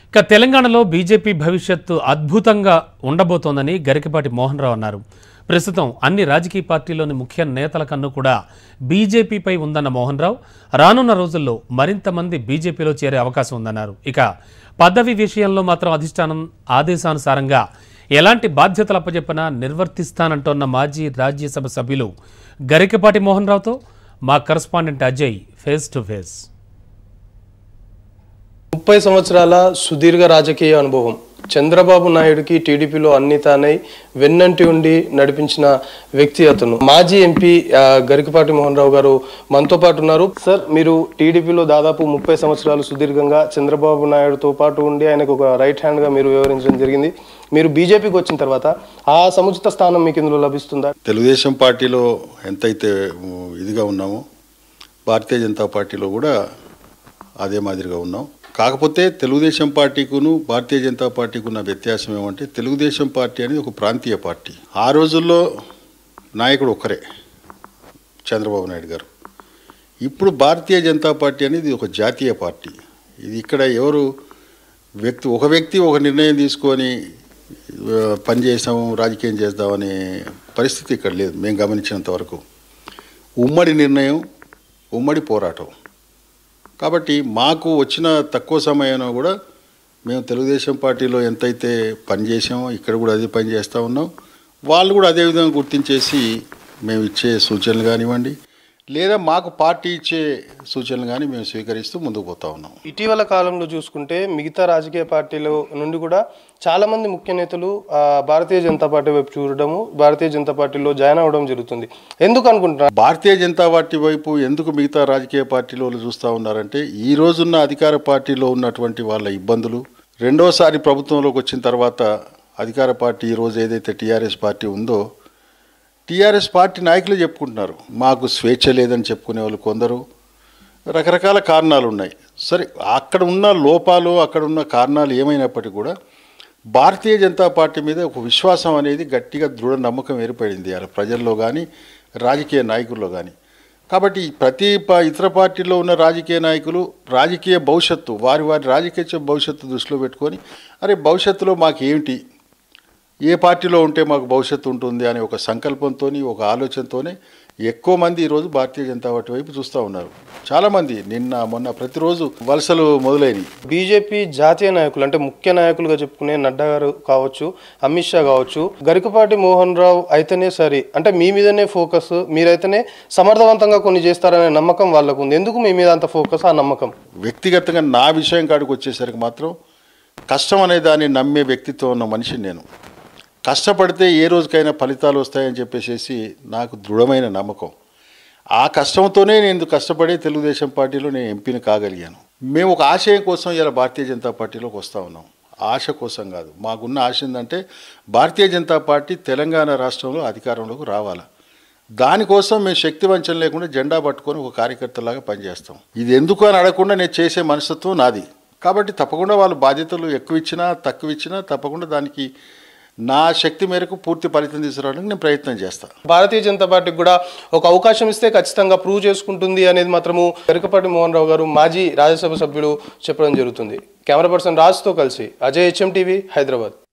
ఇక తెలంగాణలో బీజేపీ భవిష్యత్తు అద్భుతంగా ఉండబోతోందని గరికపాటి మోహన్ రావు అన్నారు ప్రస్తుతం అన్ని రాజకీయ పార్టీలోని ముఖ్య నేతల కన్ను కూడా బీజేపీపై ఉందన్న మోహన్ రావు రానున్న రోజుల్లో మరింత మంది బీజేపీలో చేరే అవకాశం ఉందన్నారు ఇక పదవి విషయంలో మాత్రం అధిష్టానం ఆదేశానుసారంగా ఎలాంటి బాధ్యతలు అప్పచెప్పినా నిర్వర్తిస్తానంటోన్న మాజీ రాజ్యసభ సభ్యులు గరికపాటి మోహన్ రావుతో మా correspondent Ajay face to face ముప్పై సంవత్సరాల సుదీర్ఘ రాజకీయ అనుభవం చంద్రబాబు నాయుడుకి టీడీపీలో అన్ని తానై వెన్నంటి ఉండి నడిపించిన వ్యక్తి అతను మాజీ ఎంపీ ఆ, గరికపాటి మోహన్ రావు గారు మనతో పాటు ఉన్నారు సార్ మీరు టీడీపీలో దాదాపు ముప్పై సంవత్సరాలు సుదీర్ఘంగా చంద్రబాబు నాయుడుతో పాటు ఉండి ఆయనకు ఒక రైట్ హ్యాండ్ గా మీరు వివరించడం జరిగింది మీరు బీజేపీకి వచ్చిన తర్వాత ఆ సముచిత స్థానం మీకు ఇందులో లభిస్తుందా తెలుగుదేశం పార్టీలో ఎంతైతే ఉ, ఇదిగా ఉన్నామో భారతీయ జనతా పార్టీలో కూడా అదే మాదిరిగా ఉన్నాం కాకపోతే తెలుగుదేశం పార్టీకును భారతీయ జనతా పార్టీకి ఉన్న వ్యత్యాసం ఏమంటే తెలుగుదేశం పార్టీ అనేది ఒక ప్రాంతీయ పార్టీ ఆ రోజుల్లో నాయకుడు ఒక్కరే చంద్రబాబు నాయుడు గారు ఇప్పుడు భారతీయ జనతా పార్టీ అనేది ఒక జాతీయ పార్టీ ఇది ఇక్కడ ఎవరు వ్యక్తి ఒక వ్యక్తి ఒక నిర్ణయం తీసుకొని ఆ, పని చేసాము రాజకీయం చేద్దామనే పరిస్థితి ఇక్కడ లేదు మేము గమనించినంత వరకు ఉమ్మడి నిర్ణయం ఉమ్మడి పోరాటం కాబట్టి మాకు వచ్చిన తక్కువ సమయంలో కూడా మేము తెలుగుదేశం పార్టీలో ఎంతైతే పని చేసామో ఇక్కడ కూడా అదే పని చేస్తూ ఉన్నాం వాళ్ళు కూడా అదే విధంగా గుర్తించేసి మేము ఇచ్చే సూచనలు కానివ్వండి లేదా మాకు పార్టీ ఇచ్చే సూచనలు కానీ మేము స్వీకరిస్తూ ముందుకు పోతా ఉన్నాం ఇటీవల కాలంలో చూసుకుంటే మిగతా రాజకీయ పార్టీల నుండి కూడా చాలా మంది ముఖ్య నేతలు ఆ, భారతీయ జనతా పార్టీ వైపు చూడడము భారతీయ జనతా పార్టీలో జాయిన్ అవ్వడం జరుగుతుంది ఎందుకు అనుకుంటున్నారు భారతీయ జనతా పార్టీ వైపు ఎందుకు మిగతా రాజకీయ పార్టీల వాళ్ళు చూస్తూ ఉన్నారంటే ఈ రోజున్న అధికార పార్టీలో ఉన్నటువంటి వాళ్ళ ఇబ్బందులు రెండోసారి ప్రభుత్వంలోకి వచ్చిన తర్వాత అధికార పార్టీ ఈ రోజు ఏదైతే టీఆర్ఎస్ పార్టీ ఉందో టీఆర్ఎస్ పార్టీ నాయకులు చెప్పుకుంటున్నారు మాకు స్వేచ్ఛ లేదని చెప్పుకునే వాళ్ళు కొందరు రకరకాల కారణాలు ఉన్నాయి సరే అక్కడ ఉన్న లోపాలు అక్కడ ఉన్న కారణాలు ఏమైనప్పటికీ కూడా భారతీయ జనతా పార్టీ మీద ఒక విశ్వాసం అనేది గట్టిగా దృఢ నమ్మకం ఏర్పడింది అలా ప్రజల్లో కానీ రాజకీయ నాయకుల్లో కానీ కాబట్టి ప్రతి ప- ఇతర పార్టీల్లో ఉన్న రాజకీయ నాయకులు రాజకీయ భవిష్యత్తు వారి వారి రాజకీయ భవిష్యత్తు దృష్టిలో పెట్టుకొని అరే భవిష్యత్తులో మాకు ఏమిటి ఏ పార్టీలో ఉంటే మాకు భవిష్యత్తు ఉంటుంది అనే ఒక సంకల్పంతో ఒక ఆలోచనతోనే ఎక్కువ మంది ఈరోజు భారతీయ జనతా పార్టీ వైపు చూస్తూ ఉన్నారు చాలామంది నిన్న మొన్న ప్రతిరోజు వలసలు మొదలైనవి బీజేపీ జాతీయ నాయకులు అంటే ముఖ్య నాయకులుగా చెప్పుకునే నడ్డా గారు కావచ్చు అమిత్ షా కావచ్చు గరికపాటి మోహన్ రావు అయితేనే సరి అంటే మీ మీదనే ఫోకస్ మీరైతేనే సమర్థవంతంగా కొన్ని చేస్తారనే నమ్మకం వాళ్ళకు ఉంది ఎందుకు మీ మీద అంత ఫోకస్ ఆ నమ్మకం వ్యక్తిగతంగా నా విషయం కాడికి వచ్చేసరికి మాత్రం కష్టం అనే దాన్ని నమ్మే వ్యక్తిత్వం ఉన్న మనిషిని నేను కష్టపడితే ఏ రోజుకైనా ఫలితాలు వస్తాయని చెప్పేసి నాకు దృఢమైన నమ్మకం ఆ కష్టంతోనే నేను కష్టపడే తెలుగుదేశం పార్టీలో నేను ఎంపీని కాగలిగాను మేము ఒక ఆశయం కోసం ఇలా భారతీయ జనతా పార్టీలోకి వస్తూ ఉన్నాం ఆశ కోసం కాదు మాకున్న ఆశ ఏంటంటే భారతీయ జనతా పార్టీ తెలంగాణ రాష్ట్రంలో అధికారంలోకి రావాలి దానికోసం మేము శక్తి వంచన లేకుండా జెండా పట్టుకొని ఒక కార్యకర్తలాగా పనిచేస్తాం ఇది ఎందుకు అని అడగకుండా నేను చేసే మనస్తత్వం నాది కాబట్టి తప్పకుండా వాళ్ళు బాధ్యతలు ఎక్కువ ఇచ్చినా తక్కువ ఇచ్చినా తప్పకుండా దానికి నా శక్తి మేరకు పూర్తి ఫలితం తీసుకురావడానికి నేను ప్రయత్నం చేస్తాను భారతీయ జనతా పార్టీకి కూడా ఒక అవకాశం ఇస్తే ఖచ్చితంగా ప్రూవ్ చేసుకుంటుంది అనేది మాత్రము గరికపాటి మోహన్ రావు గారు మాజీ రాజ్యసభ సభ్యుడు చెప్పడం జరుగుతుంది కెమెరా పర్సన్ రాజ్తో కలిసి అజయ్ హెచ్ఎం టీవీ హైదరాబాద్